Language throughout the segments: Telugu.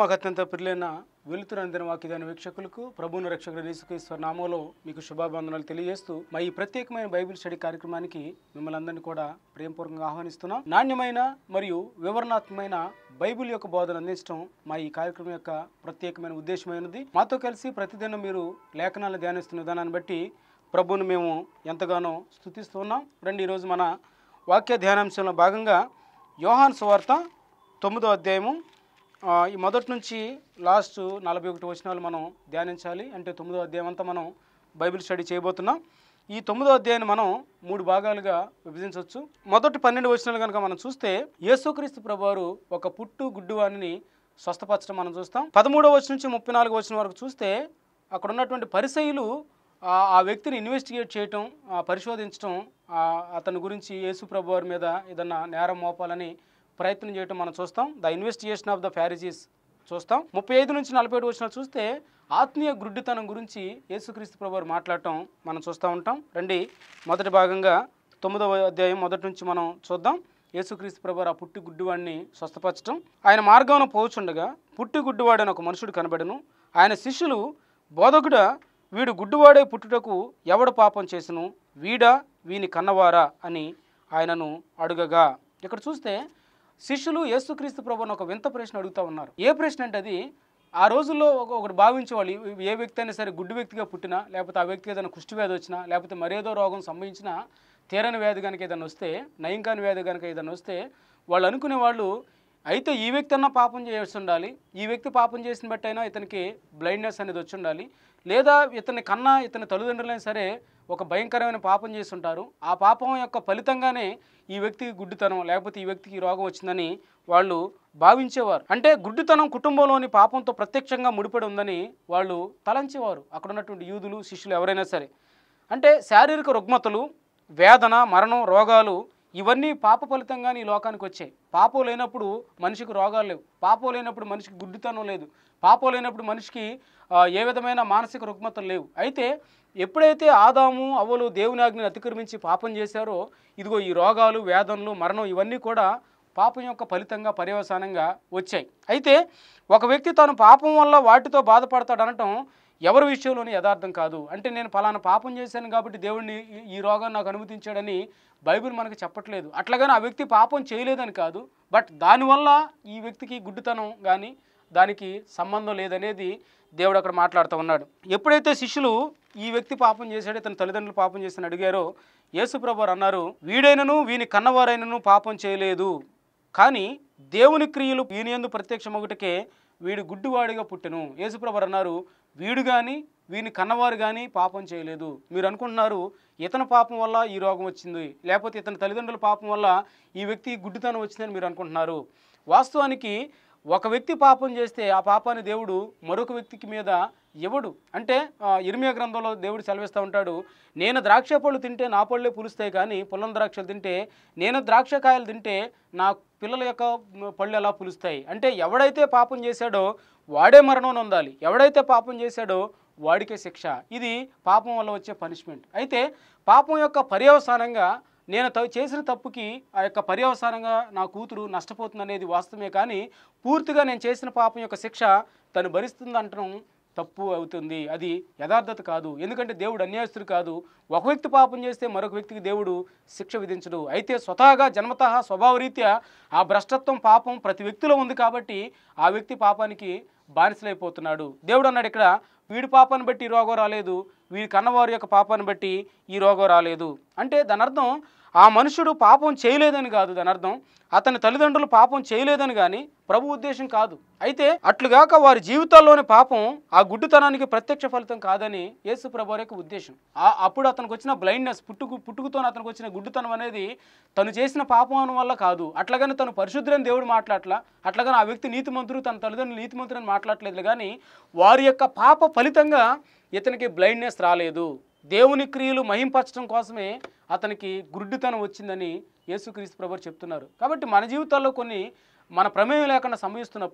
మాకు అత్యంత ప్రియులైన వెలుతురందిన వాక్యదాని వీక్షకులకు ప్రభువును రక్షకుడు యేసుక్రీస్తు నామంలో మీకు శుభాబంధనాలు తెలియజేస్తూ మా ఈ ప్రత్యేకమైన బైబిల్ స్టడీ కార్యక్రమానికి మిమ్మల్ని అందరినీ కూడా ప్రేమపూర్వకంగా ఆహ్వానిస్తున్నాం నాణ్యమైన మరియు వివరణాత్మకమైన బైబిల్ యొక్క బోధన అందించడం మా ఈ కార్యక్రమం యొక్క ప్రత్యేకమైన ఉద్దేశమైనది మాతో కలిసి ప్రతిదినం మీరు లేఖనాలను ధ్యానిస్తున్న విధానాన్ని బట్టి ప్రభువును మేము ఎంతగానో స్థుతిస్తున్నాం రండి ఈరోజు మన వాక్య ధ్యానాంశంలో భాగంగా యోహాన్ సువార్త తొమ్మిదో అధ్యాయము ఆ, ఈ మొదటి నుంచి లాస్ట్ నలభై ఒకటి వచనాలు మనం ధ్యానించాలి అంటే తొమ్మిదో అధ్యాయం అంతా మనం బైబిల్ స్టడీ చేయబోతున్నాం ఈ తొమ్మిదో అధ్యాయాన్ని మనం మూడు భాగాలుగా విభజించవచ్చు మొదటి పన్నెండు వచనాలు కనుక మనం చూస్తే యేసుక్రీస్తు ప్రభువారు ఒక పుట్టు గుడ్డువాణిని స్వస్థపరచడం మనం చూస్తాం పదమూడవ వచనం నుంచి ముప్పై నాలుగు వచనం వరకు చూస్తే అక్కడ ఉన్నటువంటి పరిసయులు ఆ ఆ వ్యక్తిని ఇన్వెస్టిగేట్ చేయటం ఆ పరిశోధించటం ఆ అతని గురించి యేసు ప్రభు వారి మీద ఏదన్నా నేరం మోపాలని ప్రయత్నం చేయటం మనం చూస్తాం the investigation of the Pharisees చూస్తాం ముప్పై ఐదు నుంచి నలభై ఏడు వచ్చిన చూస్తే ఆత్మీయ గుడ్డితనం గురించి యేసుక్రీస్తు ప్రభు వారు మాట్లాడటం మనం చూస్తూ ఉంటాం రండి మొదటి భాగంగా తొమ్మిదవ అధ్యాయం మొదటి నుంచి మనం చూద్దాం యేసుక్రీస్తు ప్రభు వారు ఆ పుట్టి గుడ్డివాడిని స్వస్థపరచడం ఆయన మార్గంలో పోచుండగా పుట్టి గుడ్డివాడని ఒక మనుషుడు కనబడను ఆయన శిష్యులు బోధకుడా వీడు గుడ్డివాడే పుట్టుటకు ఎవడు పాపం చేసను వీడా వీని కన్నవారా అని ఆయనను అడుగగా ఇక్కడ చూస్తే శిష్యులు యేసుక్రీస్తు ప్రభుని ఒక వింత ప్రశ్న అడుగుతా ఉన్నారు ఏ ప్రశ్న అంటే అది ఆ రోజుల్లో ఒక ఒకటి భావించేవాళ్ళు ఈ- ఏ వ్యక్తి అయినా సరే గుడ్డి వ్యక్తిగా పుట్టినా లేకపోతే ఆ వ్యక్తికి ఏదైనా కుష్టి వ్యాధి వచ్చినా లేకపోతే మరేదో రోగం సంభవించినా తీరని వ్యాధి కనుక ఏదైనా వస్తే నయం కాని వ్యాధి కనుక ఏదైనా వస్తే వాళ్ళు అనుకునే వాళ్ళు అయితే ఈ వ్యక్తి అన్నా పాపం చేసి ఉండాలి ఈ వ్యక్తి పాపం చేసిన బట్టి అయినా ఇతనికి బ్లైండ్నెస్ అనేది వచ్చి ఉండాలి లేదా ఇతని కన్నా ఇతని తల్లిదండ్రులైనా సరే ఒక భయంకరమైన పాపం చేసి ఉంటారు ఆ పాపం యొక్క ఫలితంగానే ఈ వ్యక్తికి గుడ్డితనం లేకపోతే ఈ వ్యక్తికి ఈ రోగం వచ్చిందని వాళ్ళు భావించేవారు అంటే గుడ్డితనం కుటుంబంలోని పాపంతో ప్రత్యక్షంగా ముడిపడి ఉందని వాళ్ళు తలంచేవారు అక్కడ ఉన్నటువంటి యూదులు శిష్యులు ఎవరైనా సరే అంటే శారీరక రుగ్మతలు వేదన మరణం రోగాలు ఇవన్నీ పాప ఫలితంగానే ఈ లోకానికి వచ్చాయి పాపం లేనప్పుడు మనిషికి రోగాలు లేవు పాపం లేనప్పుడు మనిషికి గుడ్డితనం లేదు పాపం లేనప్పుడు మనిషికి ఆ, ఏ విధమైన మానసిక రుగ్మతలు లేవు అయితే ఎప్పుడైతే ఆదాము అవ్వలు దేవుని ఆజ్ఞని అతిక్రమించి పాపం చేశారో ఇదిగో ఈ రోగాలు వేదనలు మరణం ఇవన్నీ కూడా పాపం యొక్క ఫలితంగా పర్యవసానంగా వచ్చాయి అయితే ఒక వ్యక్తి తాను పాపం వల్ల వాటితో బాధపడతాడు అనటం ఎవరి విషయంలోని యథార్థం కాదు అంటే నేను ఫలానా పాపం చేశాను కాబట్టి దేవుడిని ఈ- ఈ రోగాన్ని నాకు అనుమతించాడని బైబిల్ మనకు చెప్పట్లేదు అట్లాగని ఆ వ్యక్తి పాపం చేయలేదని కాదు బట్ దానివల్ల ఈ వ్యక్తికి గుడ్డితనం కానీ దానికి సంబంధం లేదనేది దేవుడు అక్కడ మాట్లాడుతూ ఉన్నాడు ఎప్పుడైతే శిష్యులు ఈ వ్యక్తి పాపం చేశాడో తన తల్లిదండ్రులు పాపం చేసిన అడిగారో యేసుప్రభు వారు అన్నారు వీడైనను వీని కన్నవారైనను పాపం చేయలేదు కానీ దేవుని క్రియలు వీని ఎందు ప్రత్యక్షమొకటికే వీడు గుడ్డివాడిగా పుట్టెను యేసుప్రభు వారు అన్నారు వీడు కానీ వీని కన్నవారు కానీ పాపం చేయలేదు మీరు అనుకుంటున్నారు ఇతని పాపం వల్ల ఈ రోగం వచ్చింది లేకపోతే ఇతని తల్లిదండ్రుల పాపం వల్ల ఈ వ్యక్తి గుడ్డితనం వచ్చిందని మీరు అనుకుంటున్నారు వాస్తవానికి ఒక వ్యక్తి పాపం చేస్తే ఆ పాపాన్ని దేవుడు మరొక వ్యక్తికి మీద ఇవ్వడు అంటే ఆ, ఇర్మియా గ్రంథంలో దేవుడు సెలవిస్తూ ఉంటాడు నేను ద్రాక్ష పళ్ళు తింటే నా పళ్ళే పులుస్తాయి కానీ పుల్లం ద్రాక్షలు తింటే నేను ద్రాక్ష కాయలు తింటే నా పిల్లల యొక్క పళ్ళు ఎలా పులుస్తాయి అంటే ఎవడైతే పాపం చేశాడో వాడే మరణం నొందాలి ఎవడైతే పాపం చేశాడో వాడికే శిక్ష ఇది పాపం వల్ల వచ్చే పనిష్మెంట్ అయితే పాపం యొక్క పర్యవసానంగా నేను త చేసిన తప్పుకి ఆ యొక్క పర్యవసానంగా నా కూతురు నష్టపోతుంది అనేది వాస్తవమే కానీ పూర్తిగా నేను చేసిన పాపం యొక్క శిక్ష తను భరిస్తుంది అంటడం తప్పు అవుతుంది అది యథార్థత కాదు ఎందుకంటే దేవుడు అన్యాయస్తుడు కాదు ఒక వ్యక్తి పాపం చేస్తే మరొక వ్యక్తికి దేవుడు శిక్ష విధించడు అయితే స్వతహాగా జన్మతః స్వభావరీత్యా ఆ భ్రష్టత్వం పాపం ప్రతి వ్యక్తిలో ఉంది కాబట్టి ఆ వ్యక్తి పాపానికి బానిసలైపోతున్నాడు దేవుడు అన్నాడు ఇక్కడ వీడి పాపాన్ని బట్టి ఈ రోగం రాలేదు వీడి కన్నవారి యొక్క పాపాన్ని బట్టి ఈ రోగం రాలేదు అంటే దాని అర్థం ఆ మనుషుడు పాపం చేయలేదని కాదు దాని అర్థం అతని తల్లిదండ్రులు పాపం చేయలేదని కానీ ప్రభు ఉద్దేశం కాదు అయితే అట్లుగాక వారి జీవితాల్లోని పాపం ఆ గుడ్డితనానికి ప్రత్యక్ష ఫలితం కాదని యేసు ప్రభు యొక్క ఉద్దేశం ఆ అప్పుడు అతనికి వచ్చిన బ్లైండ్నెస్ పుట్టుకు పుట్టుకతో అతనికి వచ్చిన గుడ్డితనం అనేది తను చేసిన పాపం వల్ల కాదు అట్లాగని తను పరిశుద్ధులని దేవుడు మాట్లాడలా అట్లాగని ఆ వ్యక్తి నీతిమంతుడు తన తల్లిదండ్రులు నీతిమంతుడు అని మాట్లాడలేదు కానీ వారి యొక్క పాప ఫలితంగా ఇతనికి బ్లైండ్నెస్ రాలేదు దేవుని క్రియలు మహింపరచడం కోసమే అతనికి గుడ్డితనం వచ్చిందని యేసుక్రీస్తు ప్రభు చెప్తున్నారు కాబట్టి మన జీవితాల్లో కొన్ని మన ప్రమేయం లేకుండా సంభవిస్తున్నప్పుడు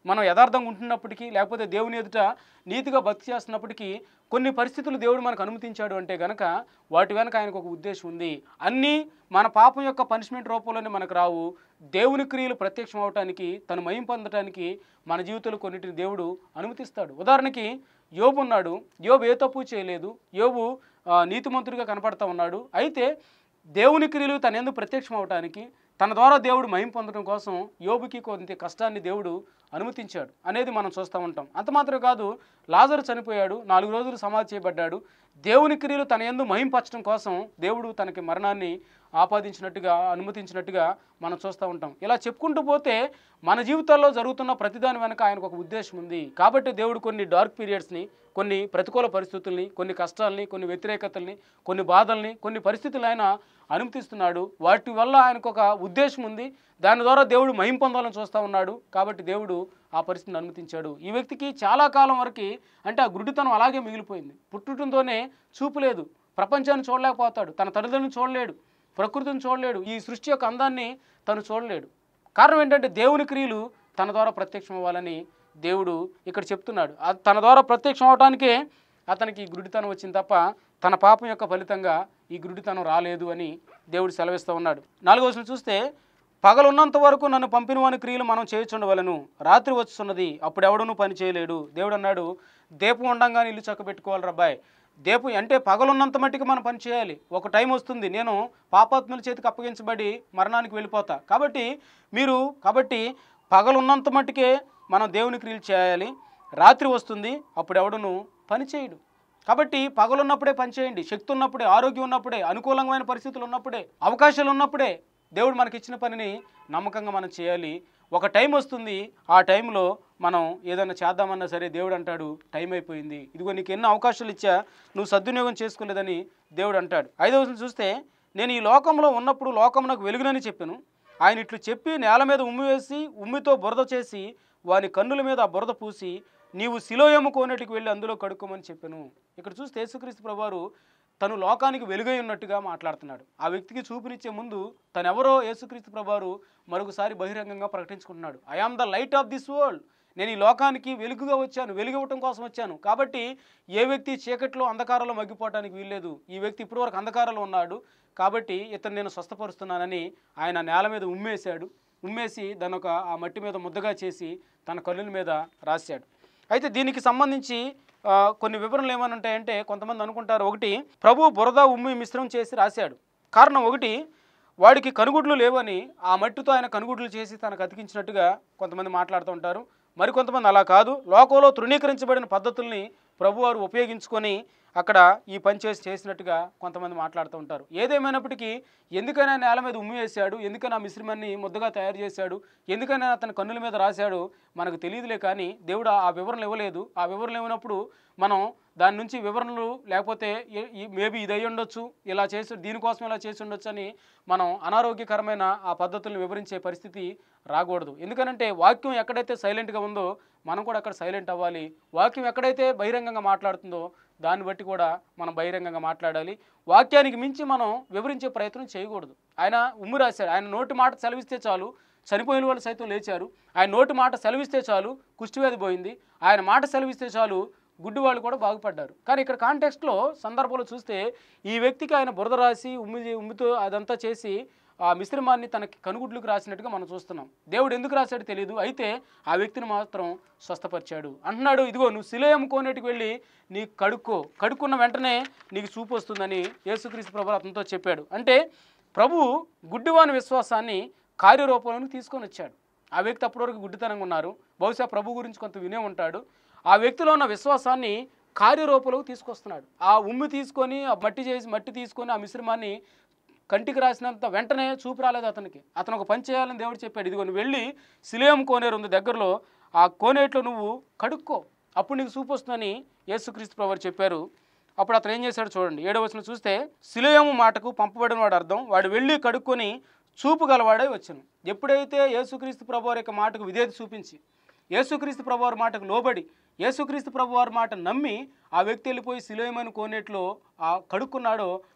మనం యథార్థంగా ఉంటున్నప్పటికీ లేకపోతే దేవుని ఎదుట నీతిగా భక్తి చేస్తున్నప్పటికీ కొన్ని పరిస్థితులు దేవుడు మనకు అనుమతించాడు అంటే గనక వాటి వెనక ఆయనకు ఒక ఉద్దేశం ఉంది అన్నీ మన పాపం యొక్క పనిష్మెంట్ రూపంలోనే మనకు రావు దేవుని క్రియలు ప్రత్యక్షం అవటానికి తను మయం పొందటానికి మన జీవితంలో కొన్నిటిని దేవుడు అనుమతిస్తాడు ఉదాహరణకి యోబు ఉన్నాడు యోబు ఏ తప్పు చేయలేదు యోబు ఆ, నీతిమంతుడిగా కనపడతా ఉన్నాడు అయితే దేవుని క్రియలు తన ఎందుకు ప్రత్యక్షం అవటానికి తన ద్వారా దేవుడు మహిం పొందడం కోసం యోబుకి కొంత కష్టాన్ని దేవుడు అనుమతించాడు అనేది మనం చూస్తూ ఉంటాం అంత మాత్రమే కాదు లాజరు చనిపోయాడు నాలుగు రోజులు సమాధి చేయబడ్డాడు దేవుని క్రియలు తన ఎందు మహింపరచడం కోసం దేవుడు తనకి మరణాన్ని ఆపాదించినట్టుగా అనుమతించినట్టుగా మనం చూస్తూ ఉంటాం ఇలా చెప్పుకుంటూ పోతే మన జీవితాల్లో జరుగుతున్న ప్రతిదాని వెనక ఆయనకు ఒక ఉద్దేశం ఉంది కాబట్టి దేవుడు కొన్ని డార్క్ పీరియడ్స్ని కొన్ని ప్రతికూల పరిస్థితుల్ని కొన్ని కష్టాలని కొన్ని వ్యతిరేకతల్ని కొన్ని బాధల్ని కొన్ని పరిస్థితులు ఆయన అనుమతిస్తున్నాడు వాటి వల్ల ఆయనకు ఒక ఉద్దేశం ఉంది దాని ద్వారా దేవుడు మహిం పొందాలని చూస్తూ ఉన్నాడు కాబట్టి దేవుడు ఆ పరిస్థితిని అనుమతించాడు ఈ వ్యక్తికి చాలా కాలం వరకు అంటే ఆ గురుడితనం అలాగే మిగిలిపోయింది పుట్టుటంతోనే చూపు లేదు ప్రపంచాన్ని చూడలేకపోతాడు తన తల్లిదండ్రులను చూడలేడు ప్రకృతిని చూడలేడు ఈ సృష్టి యొక్క అందాన్ని తను చూడలేడు కారణం ఏంటంటే దేవుని క్రియలు తన ద్వారా ప్రత్యక్షం అవ్వాలని దేవుడు ఇక్కడ చెప్తున్నాడు ఆ తన ద్వారా ప్రత్యక్షం అవటానికే అతనికి ఈ గురుడితనం వచ్చింది తప్ప తన పాపం యొక్క ఫలితంగా ఈ గురుడితనం రాలేదు అని దేవుడు సెలవిస్తూ ఉన్నాడు నాలుగో వచనం చూస్తే పగలున్నంత వరకు నన్ను పంపిన వాని క్రియలు మనం చేయుచుండవలను రాత్రి వస్తున్నది అప్పుడు ఎవడనూ పని చేయలేడు దేవుడు అన్నాడు దీపం ఉండంగానే ఇల్లు చక్కబెట్టుకోవాలి రబ్బాయ్ దీపం అంటే పగలున్నంత మట్టికి మనం పని చేయాలి ఒక టైం వస్తుంది నేను పాపాత్ముల చేతికి అప్పగించబడి మరణానికి వెళ్ళిపోతా కాబట్టి మీరు కాబట్టి పగలున్నంత మట్టికే మనం దేవుని క్రియలు చేయాలి రాత్రి వస్తుంది అప్పుడు ఎవడును పని చేయడు కాబట్టి పగలున్నప్పుడే పని చేయండి శక్తి ఉన్నప్పుడే ఆరోగ్యం ఉన్నప్పుడే అనుకూలమైన పరిస్థితులు ఉన్నప్పుడే అవకాశాలు ఉన్నప్పుడే దేవుడు మనకి ఇచ్చిన పనిని నమ్మకంగా మనం చేయాలి ఒక టైం వస్తుంది ఆ టైంలో మనం ఏదైనా చేద్దామన్నా సరే దేవుడు అంటాడు టైం అయిపోయింది ఇదిగో నీకు ఎన్నో అవకాశాలు ఇచ్చా నువ్వు సద్వినియోగం చేసుకోలేదని దేవుడు అంటాడు ఐదవ వచనం చూస్తే నేను ఈ లోకంలో ఉన్నప్పుడు లోకం నాకు వెలుగునని చెప్పాను ఆయన ఇట్లు చెప్పి నేల మీద ఉమ్మి వేసి ఉమ్మితో బురద చేసి వాని కన్నుల మీద ఆ బురద పూసి నీవు శిలోయము కోనేటికి వెళ్ళి అందులో కడుక్కోమని చెప్పాను ఇక్కడ చూస్తే యేసుక్రీస్తు ప్రభువారు తను లోకానికి వెలుగై ఉన్నట్టుగా మాట్లాడుతున్నాడు ఆ వ్యక్తికి చూపునిచ్చే ముందు తను ఎవరో యేసుక్రీస్తు ప్రభువారు మరొకసారి బహిరంగంగా ప్రకటించుకుంటున్నాడు I am the light of this world నేను ఈ లోకానికి వెలుగుగా వచ్చాను వెలుగివ్వటం కోసం వచ్చాను కాబట్టి ఏ వ్యక్తి చీకట్లో అంధకారంలో మగ్గిపోవటానికి వీల్లేదు ఈ వ్యక్తి ఇప్పటివరకు అంధకారంలో ఉన్నాడు కాబట్టి ఇతను నేను స్వస్థపరుస్తున్నానని ఆయన నేల మీద ఉమ్మేశాడు ఉమ్మేసి దాని ఒక ఆ మట్టి మీద ముద్దగా చేసి తన కళ్ళుల మీద రాశాడు అయితే దీనికి సంబంధించి ఆ, కొన్ని వివరణలు ఏమని ఉంటాయంటే కొంతమంది అనుకుంటారు ఒకటి ప్రభు బురద ఉమ్మి మిశ్రమం చేసి రాశాడు కారణం ఒకటి వాడికి కనుగుడ్లు లేవని ఆ మట్టితో ఆయన కనుగుడ్లు చేసి తనకు అతికించినట్టుగా కొంతమంది మాట్లాడుతూ ఉంటారు మరికొంతమంది అలా కాదు లోకంలో తృణీకరించబడిన పద్ధతుల్ని ప్రభువారు ఉపయోగించుకొని అక్కడ ఈ పని చేసి చేసినట్టుగా కొంతమంది మాట్లాడుతూ ఉంటారు ఏదేమైనప్పటికీ ఎందుకైనా నేల మీద ఉమ్మి వేశాడు ఎందుకైనా ఆ మిశ్రమాన్ని ముద్దగా తయారు చేశాడు ఎందుకైనా అతని కన్నుల మీద రాశాడు మనకు తెలియదులే కానీ దేవుడు ఆ వివరణలు ఇవ్వలేదు ఆ వివరణలు ఇవ్వనప్పుడు మనం దాని నుంచి వివరణలు లేకపోతే మేబీ ఇది అయి ఉండొచ్చు ఇలా చేసి దీనికోసం ఇలా చేసి ఉండొచ్చు అని మనం అనారోగ్యకరమైన ఆ పద్ధతులను వివరించే పరిస్థితి రాకూడదు ఎందుకనంటే వాక్యం ఎక్కడైతే సైలెంట్గా ఉందో మనం కూడా అక్కడ సైలెంట్ అవ్వాలి వాక్యం ఎక్కడైతే బహిరంగంగా మాట్లాడుతుందో దాన్ని బట్టి కూడా మనం బహిరంగంగా మాట్లాడాలి వాక్యానికి మించి మనం వివరించే ప్రయత్నం చేయకూడదు ఆయన ఉమ్ము రాశాడు ఆయన నోటి మాట సెలవిస్తే చాలు చనిపోయిన వాళ్ళు సైతం లేచారు ఆయన నోటి మాట సెలవిస్తే చాలు కుష్టివ్యాధి పోయింది ఆయన మాట సెలవిస్తే చాలు గుడ్డి వాళ్ళు కూడా బాగుపడ్డారు కానీ ఇక్కడ కాంటెక్స్ట్లో సందర్భంలో చూస్తే ఈ వ్యక్తికి ఆయన బురద రాసి ఉమ్మి ఉమ్మితో అదంతా చేసి ఆ మిశ్రమాన్ని తనకి కనుగుడ్లకు రాసినట్టుగా మనం చూస్తున్నాం దేవుడు ఎందుకు రాశాడో తెలియదు అయితే ఆ వ్యక్తిని మాత్రం స్వస్థపరిచాడు అంటున్నాడు ఇదిగో నువ్వు శిలయం కోనేటికి వెళ్ళి నీకు కడుక్కో కడుక్కున్న వెంటనే నీకు చూపు వస్తుందని యేసుక్రీస్తు ప్రభు అతనితో చెప్పాడు అంటే ప్రభు గుడ్డివాని విశ్వాసాన్ని కార్యరూపంలోకి తీసుకొని వచ్చాడు ఆ వ్యక్తి అప్పటివరకు గుడ్డితనంగా ఉన్నారు బహుశా ప్రభు గురించి కొంత వినే ఉంటాడు ఆ వ్యక్తిలో ఉన్న విశ్వాసాన్ని కార్యరూపంలోకి తీసుకొస్తున్నాడు ఆ ఉమ్మి తీసుకొని ఆ మట్టి చేసి మట్టి తీసుకొని ఆ మిశ్రమాన్ని కంటికి రాసినంత వెంటనే చూపు రాలేదు అతనికి అతను ఒక పని చేయాలని దేవుడు చెప్పాడు ఇదిగో నువ్వు వెళ్ళి సిలేం కోనేరు ఉంది దగ్గరలో ఆ కోనేట్లో నువ్వు కడుక్కో అప్పుడు నీకు చూపు వస్తుందని యేసుక్రీస్తు ప్రభు చెప్పారు అప్పుడు అతను ఏం చేశాడు చూడండి ఏడవ వచనం చూస్తే సిలుయము మాటకు పంపబడిన వాడు అర్థం వాడు వెళ్ళి కడుక్కొని చూపు గలవాడై వచ్చాను ఎప్పుడైతే యేసుక్రీస్తు ప్రభు వారి యొక్క మాటకు విధేయత చూపించి యేసుక్రీస్తు ప్రభు వారి మాటకు లోబడి యేసుక్రీస్తు ప్రభు వారి మాట నమ్మి ఆ వ్యక్తి వెళ్ళిపోయి సిలోయమని కోనేట్లో ఆ కడుక్కున్నాడో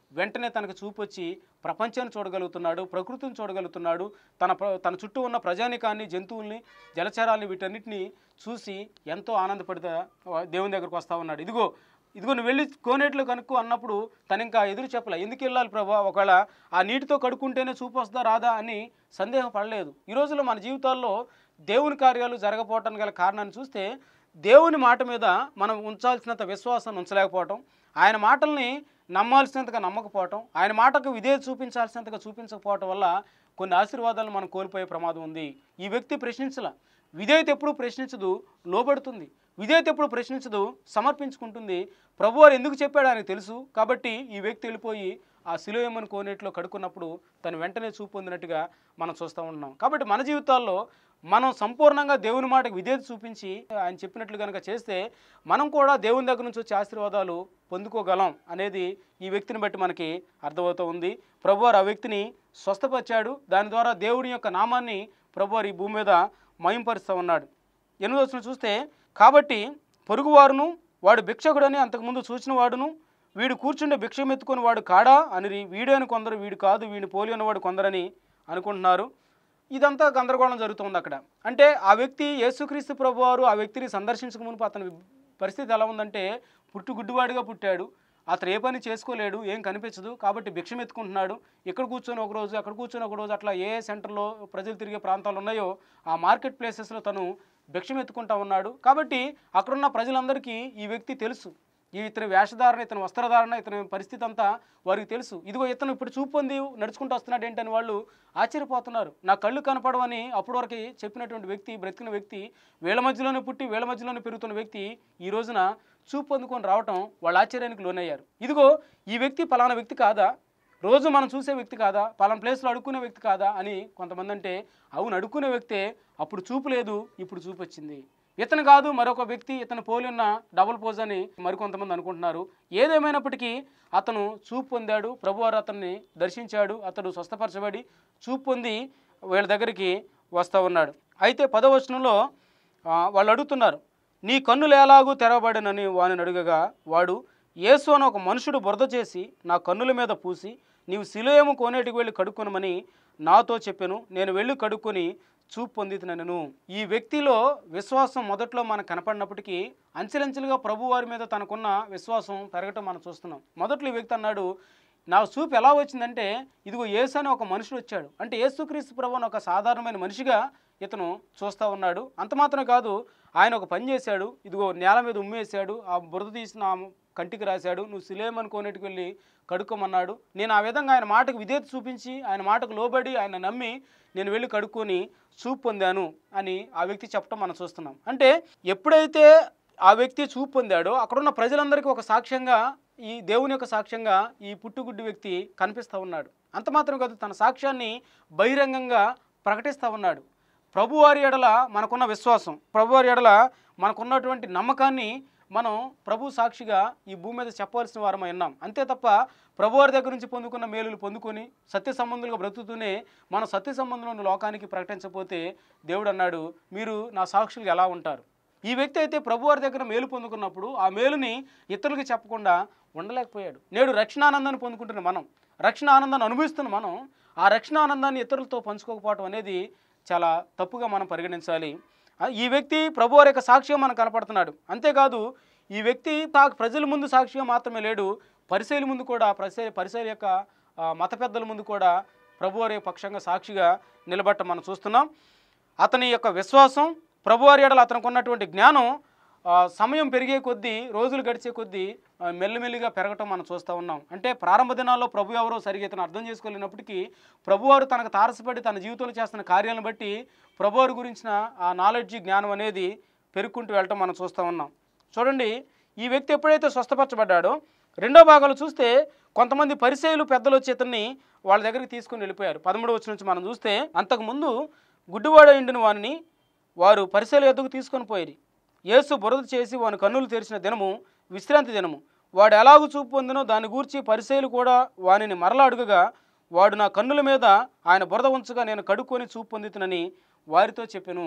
వెంటనే తనకు చూపొచ్చి ప్రపంచాన్ని చూడగలుగుతున్నాడు ప్రకృతిని చూడగలుగుతున్నాడు తన ప్ర- తన చుట్టూ ఉన్న ప్రజానికాన్ని జంతువుల్ని జలచరాల్ని వీటన్నిటిని చూసి ఎంతో ఆనందపడితే దేవుని దగ్గరకు వస్తా ఉన్నాడు ఇదిగో ఇదిగో నువ్వు వెళ్ళి కోనేట్లో కనుక్కో అన్నప్పుడు తను ఇంకా ఎదురు చెప్పలే ఎందుకు వెళ్ళాలి ప్రభా ఒకవేళ ఆ నీటితో కడుక్కుంటేనే చూపు వస్తుందా రాదా అని సందేహం పడలేదు ఈ రోజుల్లో మన జీవితాల్లో దేవుని కార్యాలు జరగపోవటానికి గల కారణాన్ని చూస్తే దేవుని మాట మీద మనం ఉంచాల్సినంత విశ్వాసాన్ని ఉంచలేకపోవటం ఆయన మాటల్ని నమ్మాల్సినంతగా నమ్మకపోవటం ఆయన మాటకు విధేయత చూపించాల్సినంతగా చూపించకపోవటం వల్ల కొన్ని ఆశీర్వాదాలను మనం కోల్పోయే ప్రమాదం ఉంది ఈ వ్యక్తి ప్రశ్నించల విధేయత ఎప్పుడు ప్రశ్నించదు లోబడుతుంది విధేయత ఎప్పుడు ప్రశ్నించదు సమర్పించుకుంటుంది ప్రభువారు ఎందుకు చెప్పాడు ఆయనకు తెలుసు కాబట్టి ఈ వ్యక్తి వెళ్ళిపోయి ఆ శిలోయమని కోనేటిలో కడుక్కున్నప్పుడు తను వెంటనే చూపు పొందినట్టుగా మనం చూస్తూ ఉన్నాం కాబట్టి మన జీవితాల్లో మనం సంపూర్ణంగా దేవుని మాటకు విధేయత చూపించి ఆయన చెప్పినట్లు కనుక చేస్తే మనం కూడా దేవుని దగ్గర నుంచి వచ్చే ఆశీర్వాదాలు పొందుకోగలం అనేది ఈ వ్యక్తిని బట్టి మనకి అర్థమవుతూ ఉంది ప్రభువారు ఆ వ్యక్తిని స్వస్థపరిచాడు దాని ద్వారా దేవుని యొక్క నామాన్ని ప్రభువారు ఈ భూమి మీద మయంపరుస్తూ ఉన్నాడు ఎనిమిది వచ్చిన చూస్తే కాబట్టి పొరుగువారును వాడు భిక్షకుడని అంతకుముందు చూసిన వాడును వీడు కూర్చుండే భిక్షం ఎత్తుకొని వాడు కాడా అని వీడే అని కొందరు వీడు కాదు వీడిని పోలి ఉన్నవాడు కొందరని అనుకుంటున్నారు ఇదంతా గందరగోళం జరుగుతుంది అక్కడ అంటే ఆ వ్యక్తి యేసుక్రీస్తు ప్రభువారు ఆ వ్యక్తిని సందర్శించక మునుపు అతని పరిస్థితి ఎలా ఉందంటే పుట్టు గుడ్డివాడిగా పుట్టాడు అతను ఏ పని చేసుకోలేడు ఏం కనిపించదు కాబట్టి భిక్షం ఎత్తుకుంటున్నాడు ఇక్కడ కూర్చొని ఒక రోజు అక్కడ కూర్చొని ఒక రోజు అట్లా ఏ సెంటర్లో ప్రజలు తిరిగే ప్రాంతాలు ఉన్నాయో ఆ మార్కెట్ ప్లేసెస్లో తను భిక్షం ఎత్తుకుంటా ఉన్నాడు కాబట్టి అక్కడున్న ప్రజలందరికీ ఈ వ్యక్తి తెలుసు ఈ ఇతని వేషధారణ ఇతని వస్త్రధారణ ఇతని పరిస్థితి అంతా వారికి తెలుసు ఇదిగో ఇతను ఇప్పుడు చూపు పొంది నడుచుకుంటూ వస్తున్నాడు ఏంటని వాళ్ళు ఆశ్చర్యపోతున్నారు నా కళ్ళు కనపడవని అప్పటి వరకు చెప్పినటువంటి వ్యక్తి బ్రతికిన వ్యక్తి వీళ్ళ మధ్యలోనే పుట్టి వీళ్ళ మధ్యలోనే పెరుగుతున్న వ్యక్తి ఈ రోజున చూపు పొందుకొని రావటం వాళ్ళ ఆశ్చర్యానికి లోనయ్యారు ఇదిగో ఈ వ్యక్తి పలానా వ్యక్తి కాదా రోజు మనం చూసే వ్యక్తి కాదా పలానా ప్లేస్లో అడుక్కునే వ్యక్తి కాదా అని కొంతమంది అంటే అవును అడుక్కునే వ్యక్తే అప్పుడు చూపు లేదు ఇప్పుడు చూపు వచ్చింది ఇతను కాదు మరొక వ్యక్తి ఇతను పోలి ఉన్న డబుల్ పోజ్ అని మరికొంతమంది అనుకుంటున్నారు ఏదేమైనప్పటికీ అతను చూపు పొందాడు ప్రభువారు అతన్ని దర్శించాడు అతడు స్వస్థపరచబడి చూపు పొంది వీళ్ళ దగ్గరికి వస్తూ ఉన్నాడు అయితే పదవచనంలో ఆ, వాళ్ళు అడుగుతున్నారు నీ కన్నులు ఎలాగూ తెరవబడినని వాని అడుగగా వాడు యేసు అని ఒక మనుషుడు బురద చేసి నా కన్నుల మీద పూసి నీవు శిలోయము కోనేటికి వెళ్ళి కడుక్కొనమని నాతో చెప్పాను నేను వెళ్ళి కడుక్కొని చూపు పొందితున్నాను ఈ వ్యక్తిలో విశ్వాసం మొదట్లో మనకు కనపడినప్పటికీ అంచెలంచెలుగా ప్రభు వారి మీద తనకున్న విశ్వాసం పెరగటం మనం చూస్తున్నాం మొదట్లో ఈ వ్యక్తి అన్నాడు నా చూపు ఎలా వచ్చిందంటే ఇదిగో యేసు అని ఒక మనుషుడు వచ్చాడు అంటే యేసుక్రీస్తు ప్రభు అని ఒక సాధారణమైన మనిషిగా ఇతను చూస్తూ ఉన్నాడు అంత మాత్రమే కాదు ఆయన ఒక పని చేశాడు ఇదిగో నేల మీద ఉమ్మేశాడు ఆ బురద తీసిన ఆ కంటికి రాశాడు నువ్వు సిలేమని కోనేటికి వెళ్ళి కడుక్కోమన్నాడు నేను ఆ విధంగా ఆయన మాటకు విధేయత చూపించి ఆయన మాటకు లోబడి ఆయన నమ్మి నేను వెళ్ళి కడుక్కొని చూపు పొందాను అని ఆ వ్యక్తి చెప్పడం మనం చూస్తున్నాం అంటే ఎప్పుడైతే ఆ వ్యక్తి చూపు పొందాడో అక్కడున్న ప్రజలందరికీ ఒక సాక్ష్యంగా ఈ దేవుని యొక్క సాక్ష్యంగా ఈ పుట్టుగుడ్డి వ్యక్తి కనిపిస్తూ ఉన్నాడు అంత మాత్రం కాదు తన సాక్ష్యాన్ని బహిరంగంగా ప్రకటిస్తూ ఉన్నాడు ప్రభువారి ఎడల మనకున్న విశ్వాసం ప్రభువారి ఎడల మనకున్నటువంటి నమ్మకాన్ని మనం ప్రభు సాక్షిగా ఈ భూమి మీద చెప్పవలసిన వారమై ఉన్నాం అంతే తప్ప ప్రభువారి దగ్గర నుంచి పొందుకున్న మేలులు పొందుకొని సత్య సంబంధులుగా బ్రతుకుతూనే మన సత్య సంబంధులను లోకానికి ప్రకటించకపోతే దేవుడు అన్నాడు మీరు నా సాక్షులుగా ఎలా ఉంటారు ఈ వ్యక్తి అయితే ప్రభువారి దగ్గర మేలు పొందుకున్నప్పుడు ఆ మేలుని ఇతరులకు చెప్పకుండా ఉండలేకపోయాడు నేడు రక్షణ ఆనందాన్ని పొందుకుంటున్న మనం రక్షణ ఆనందాన్ని అనుభవిస్తున్న మనం ఆ రక్షణ ఆనందాన్ని ఇతరులతో పంచుకోకపోవడం అనేది చాలా తప్పుగా మనం పరిగణించాలి ఆ, ఈ వ్యక్తి ప్రభువారి యొక్క సాక్షిగా మనకు కనపడుతున్నాడు అంతేకాదు ఈ వ్యక్తి తా- ప్రజల ముందు సాక్షిగా మాత్రమే లేడు పరిశైలి ముందు కూడా పరిశై పరిశైలి యొక్క ఆ, మత పెద్దల ముందు కూడా ప్రభువారి పక్షంగా సాక్షిగా నిలబట్ట మనం చూస్తున్నాం అతని యొక్క విశ్వాసం ప్రభువారి ఎడల అతనికి ఉన్నటువంటి జ్ఞానం ఆ, సమయం పెరిగే కొద్దీ రోజులు గడిచే కొద్దీ ఆ, మెల్లిమెల్లిగా పెరగటం మనం చూస్తూ ఉన్నాం అంటే ప్రారంభ దినాల్లో ప్రభు ఎవరో సరిగా ఇతను అర్థం చేసుకోలేనప్పటికీ ప్రభువారు తనకు తారసపడి తన జీవితంలో చేస్తున్న కార్యాలను బట్టి ప్రభువారి గురించిన ఆ నాలెడ్జ్ జ్ఞానం అనేది పెరుక్కుంటూ వెళ్ళటం మనం చూస్తూ ఉన్నాం చూడండి ఈ వ్యక్తి ఎప్పుడైతే స్వస్థపరచబడ్డాడో రెండో భాగంలో చూస్తే కొంతమంది పరిచయులు పెద్దలు వచ్చి ఇతన్ని వాళ్ళ దగ్గరికి తీసుకుని వెళ్ళిపోయారు పదమూడు వచ్చి నుంచి మనం చూస్తే అంతకుముందు గుడ్డివాడ ఇండిన వారిని వారు పరిశీల ఎద్దుకు తీసుకొని పోయి యేసు బురద చేసి వాని కన్నులు తెరిచిన దినము విశ్రాంతి దినము వాడు ఎలాగూ చూపు పొందినో దాని గూర్చి పరిశీలు కూడా వానిని మరలా అడుగగా వాడు నా కన్నుల మీద ఆయన బురద ఉంచగా నేను కడుక్కొని చూపు పొందుతునని వారితో చెప్పాను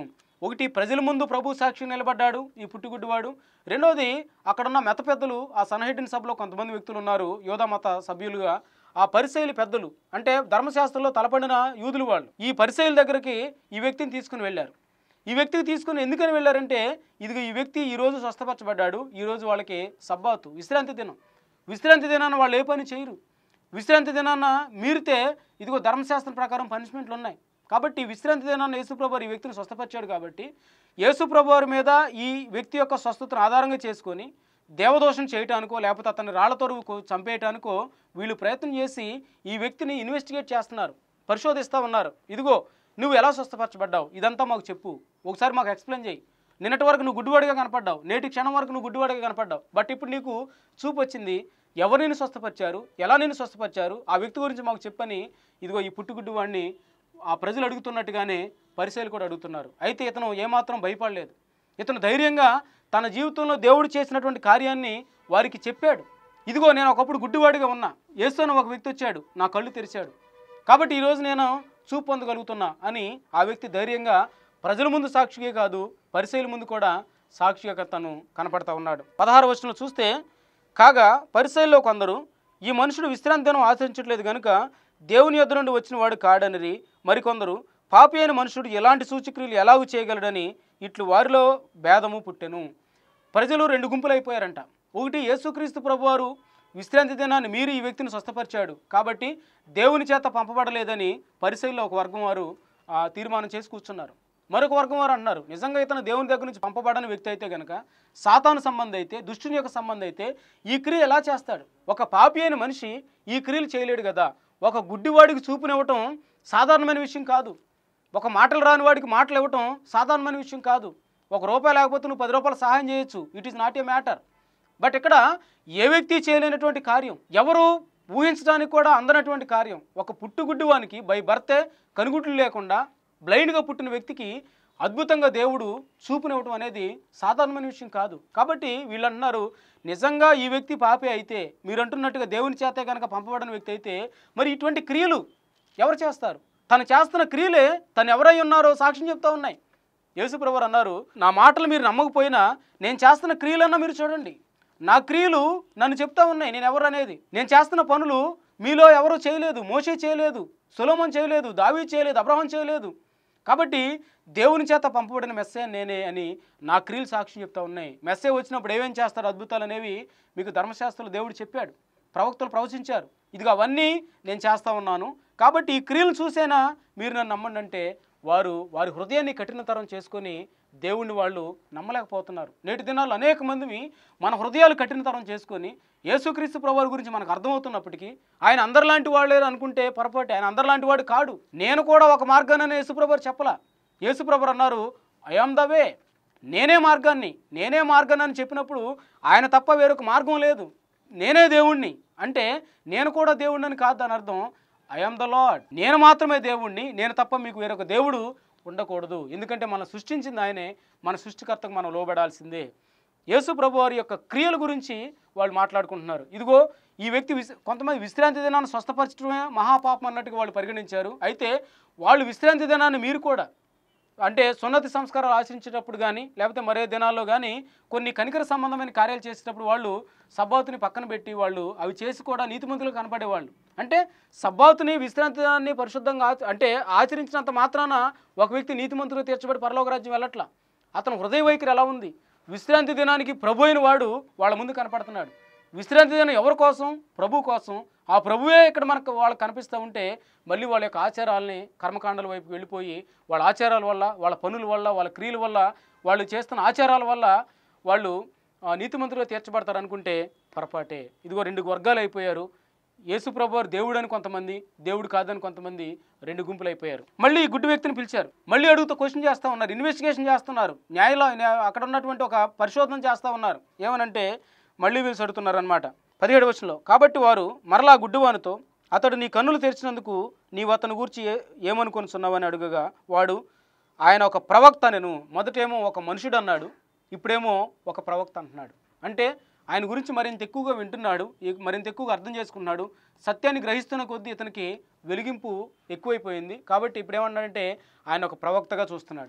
ఒకటి ప్రజల ముందు ప్రభు సాక్షి నిలబడ్డాడు ఈ పుట్టుగుడ్డివాడు రెండోది అక్కడున్న మెత పెద్దలు ఆ సన్హెడ్డిన్ సభలో కొంతమంది వ్యక్తులు ఉన్నారు యోధా మత సభ్యులుగా ఆ పరిశైలి పెద్దలు అంటే ధర్మశాస్త్రంలో తలపడిన యూదులు వాళ్ళు ఈ పరిశైల దగ్గరికి ఈ వ్యక్తిని తీసుకుని వెళ్ళారు ఈ వ్యక్తికి తీసుకుని ఎందుకని వెళ్ళారంటే ఇదిగో ఈ వ్యక్తి ఈ రోజు స్వస్థపరచబడ్డాడు ఈ రోజు వాళ్ళకి సబ్బాతు విశ్రాంతి దినం విశ్రాంతి దినాన్ని వాళ్ళు ఏ పని చేయరు విశ్రాంతి దినాన్న మీరితే ఇదిగో ధర్మశాస్త్రం ప్రకారం పనిష్మెంట్లు ఉన్నాయి కాబట్టి విశ్రాంతి దినాన్ని యేసుప్రభు వారు ఈ వ్యక్తిని స్వస్థపరిచాడు కాబట్టి యేసుప్రభు వారి మీద ఈ వ్యక్తి యొక్క స్వస్థతను ఆధారంగా చేసుకొని దేవదోషం చేయటానికో లేకపోతే అతన్ని రాళ్లతో చంపేయటానికో వీళ్ళు ప్రయత్నం చేసి ఈ వ్యక్తిని ఇన్వెస్టిగేట్ చేస్తున్నారు పరిశోధిస్తూ ఉన్నారు ఇదిగో నువ్వు ఎలా స్వస్థపరచబడ్డావు ఇదంతా మాకు చెప్పు ఒకసారి మాకు ఎక్స్ప్లెయిన్ చేయి నిన్నటి వరకు నువ్వు గుడ్డివాడిగా కనపడ్డావు నేటి క్షణం వరకు నువ్వు గుడ్డివాడిగా కనపడ్డావు బట్ ఇప్పుడు నీకు చూపు వచ్చింది ఎవరు నేను స్వస్థపరిచారు ఎలా నేను స్వస్థపరిచారు ఆ వ్యక్తి గురించి మాకు చెప్పని ఇదిగో ఈ పుట్టుగుడ్డు వాడిని ఆ ప్రజలు అడుగుతున్నట్టుగానే పరిశీలి కూడా అడుగుతున్నారు అయితే ఇతను ఏమాత్రం భయపడలేదు ఇతను ధైర్యంగా తన జీవితంలో దేవుడు చేసినటువంటి కార్యాన్ని వారికి చెప్పాడు ఇదిగో నేను ఒకప్పుడు గుడ్డివాడిగా ఉన్నా యేసుని ఒక వ్యక్తి వచ్చాడు నా కళ్ళు తెరిచాడు కాబట్టి ఈరోజు నేను చూపు పొందగలుగుతున్నా అని ఆ వ్యక్తి ధైర్యంగా ప్రజల ముందు సాక్షిగా కాదు పరిశీలి ముందు కూడా సాక్షిగా తను కనపడతా ఉన్నాడు పదహారు వచనంలో చూస్తే కాగా పరిశైల్లో కొందరు ఈ మనుషుడు విశ్రాంతి దినం ఆచరించట్లేదు కనుక దేవుని యొద్ద నుండి వచ్చిన వాడు కాడనిరి మరికొందరు పాపి అయిన మనుషుడు ఎలాంటి సూచక్రియలు ఎలాగూ చేయగలడని ఇట్లు వారిలో భేదము పుట్టెను ప్రజలు రెండు గుంపులు అయిపోయారంట ఒకటి యేసుక్రీస్తు ప్రభువారు విశ్రాంతి దినాన్ని మీరు ఈ వ్యక్తిని స్వస్థపరిచాడు కాబట్టి దేవుని చేత పంపబడలేదని పరిశైల్లో ఒక వర్గం వారు ఆ, తీర్మానం చేసి కూర్చున్నారు మరొక వర్గం వారు అంటున్నారు నిజంగా ఇతను దేవుని దగ్గర నుంచి పంపబడని వ్యక్తి అయితే కనుక సాతాను సంబంధం అయితే దుష్టుని యొక్క సంబంధం అయితే ఈ క్రియ ఎలా చేస్తాడు ఒక పాపి అయిన మనిషి ఈ క్రియలు చేయలేడు కదా ఒక గుడ్డివాడికి చూపునివ్వటం సాధారణమైన విషయం కాదు ఒక మాటలు రాని వాడికి మాటలు ఇవ్వటం సాధారణమైన విషయం కాదు ఒక రూపాయి లేకపోతే నువ్వు పది రూపాయలు సహాయం చేయొచ్చు it is not a matter but ఇక్కడ ఏ వ్యక్తి చేయలేనటువంటి కార్యం ఎవరు ఊహించడానికి కూడా అందనటువంటి కార్యం ఒక పుట్టుగుడ్డివానికి బై బర్తే కనుగుడ్లు లేకుండా బ్లైండ్గా పుట్టిన వ్యక్తికి అద్భుతంగా దేవుడు చూపునివ్వటం అనేది సాధారణమైన విషయం కాదు కాబట్టి వీళ్ళు అంటున్నారు నిజంగా ఈ వ్యక్తి పాపే అయితే మీరు అంటున్నట్టుగా దేవుని చేతే కనుక పంపబడిన వ్యక్తి అయితే మరి ఇటువంటి క్రియలు ఎవరు చేస్తారు తను చేస్తున్న క్రియలే తను ఎవరై ఉన్నారో సాక్ష్యం చెప్తా ఉన్నాయి యేసుప్రభు అన్నారు నా మాటలు మీరు నమ్మకపోయినా నేను చేస్తున్న క్రియలన్నా మీరు చూడండి నా క్రియలు నన్ను చెప్తా ఉన్నాయి నేను ఎవరు అనేది నేను చేస్తున్న పనులు మీలో ఎవరు చేయలేదు మోషే చేయలేదు సులోమన్ చేయలేదు దావీ చేయలేదు అబ్రహం చేయలేదు కాబట్టి దేవుని చేత పంపబడిన మెస్సే నేనే అని నా క్రియలు సాక్ష్యం చెప్తా ఉన్నాయి మెస్సే వచ్చినప్పుడు ఏమేం చేస్తారు అద్భుతాలు అనేవి మీకు ధర్మశాస్త్రంలో దేవుడు చెప్పాడు ప్రవక్తలు ప్రవచించారు ఇదిగో అవన్నీ నేను చేస్తా ఉన్నాను కాబట్టి ఈ క్రియలు చూసేనా మీరు నన్ను నమ్మండి అంటే వారు వారి హృదయాన్ని కఠినతరం చేసుకొని దేవుణ్ణి వాళ్ళు నమ్మలేకపోతున్నారు నేటి దినాల్లో అనేక మందిని మన హృదయాలు కఠినతరం చేసుకొని యేసుక్రీస్తు ప్రభువారి గురించి మనకు అర్థమవుతున్నప్పటికీ ఆయన అందరిలాంటి వాళ్ళే అనుకుంటే పొరపాటు ఆయన అందరిలాంటి వాడు కాడు నేను కూడా ఒక మార్గాన్ని యేసుప్రభు చెప్పలా యేసుప్రభు అన్నారు ఐఆమ్ ద వే నేనే మార్గాన్ని నేనే మార్గాన్ని అని చెప్పినప్పుడు ఆయన తప్ప వేరొక మార్గం లేదు నేనే దేవుణ్ణి అంటే నేను కూడా దేవుణ్ణి అని కాదు దాని అర్థం ఐఎమ్ ద లాడ్ నేను మాత్రమే దేవుణ్ణి నేను తప్ప మీకు వేరొక దేవుడు ఉండకూడదు ఎందుకంటే మనం సృష్టించింది ఆయనే మన సృష్టికర్తకు మనం లోబడాల్సిందే యేసు ప్రభు వారి యొక్క క్రియల గురించి వాళ్ళు మాట్లాడుకుంటున్నారు ఇదిగో ఈ వ్యక్తి విస్ కొంతమంది విశ్రాంతి దినాన్ని స్వస్థపరచడమే మహాపాపం అన్నట్టుగా వాళ్ళు పరిగణించారు అయితే వాళ్ళు విశ్రాంతి దినాన్ని మీరు కూడా అంటే సున్నతి సంస్కారాలు ఆచరించేటప్పుడు కానీ లేకపోతే మరే దినాల్లో కానీ కొన్ని కనికర సంబంధమైన కార్యాలు చేసేటప్పుడు వాళ్ళు సబ్బాతుని పక్కన పెట్టి వాళ్ళు అవి చేసి కూడా నీతిమంతులు కనపడేవాళ్ళు అంటే సబ్బాతుని విశ్రాంతి దినాన్ని పరిశుద్ధంగా ఆచ- అంటే ఆచరించినంత మాత్రాన ఒక వ్యక్తి నీతిమంతులు తీర్చబడి పరలోక రాజ్యం వెళ్ళట్లా అతను హృదయ వైఖరి ఎలా ఉంది విశ్రాంతి దినానికి ప్రభు అయిన వాడు వాళ్ళ ముందు కనపడుతున్నాడు విశ్రాంతి దినం ఎవరి కోసం ప్రభు కోసం ఆ ప్రభువే ఇక్కడ మనకు వాళ్ళకి కనిపిస్తూ ఉంటే మళ్ళీ వాళ్ళ యొక్క ఆచారాలని కర్మకాండాల వైపు వెళ్ళిపోయి వాళ్ళ ఆచారాల వల్ల వాళ్ళ పనుల వల్ల వాళ్ళ క్రియల వల్ల వాళ్ళు చేస్తున్న ఆచారాల వల్ల వాళ్ళు ఆ, నీతిమంతులుగా తీర్చబడతారు అనుకుంటే పొరపాటే ఇదిగో రెండు వర్గాలు అయిపోయారు యేసు ప్రభు వారు దేవుడు అని కొంతమంది దేవుడు కాదని కొంతమంది రెండు గుంపులు అయిపోయారు మళ్ళీ ఈ గుడ్డి వ్యక్తిని పిలిచారు మళ్ళీ అడుగుతూ క్వశ్చన్ చేస్తూ ఉన్నారు ఇన్వెస్టిగేషన్ చేస్తున్నారు న్యాయలో న్యా- అక్కడ ఉన్నటువంటి ఒక పరిశోధన చేస్తూ ఉన్నారు ఏమనంటే మళ్ళీ వీళ్ళు అడుగుతున్నారు అనమాట పదిహేడు వచ్చంలో కాబట్టి వారు మరలా గుడ్డివానితో అతడు నీ కన్నులు తెరిచినందుకు నీవు అతని గురించి ఏ ఏమనుకొనిచున్నావని అడుగగా వాడు ఆయన ఒక ప్రవక్త నేను మొదటేమో ఒక మనుషుడు అన్నాడు ఇప్పుడేమో ఒక ప్రవక్త అంటున్నాడు అంటే ఆయన గురించి మరింత ఎక్కువగా వింటున్నాడు ఈ- మరింత ఎక్కువగా అర్థం చేసుకున్నాడు సత్యాన్ని గ్రహిస్తున్న కొద్దీ ఇతనికి వెలిగింపు ఎక్కువైపోయింది కాబట్టి ఇప్పుడు ఏమన్నాడంటే ఆయన ఒక ప్రవక్తగా చూస్తున్నాడు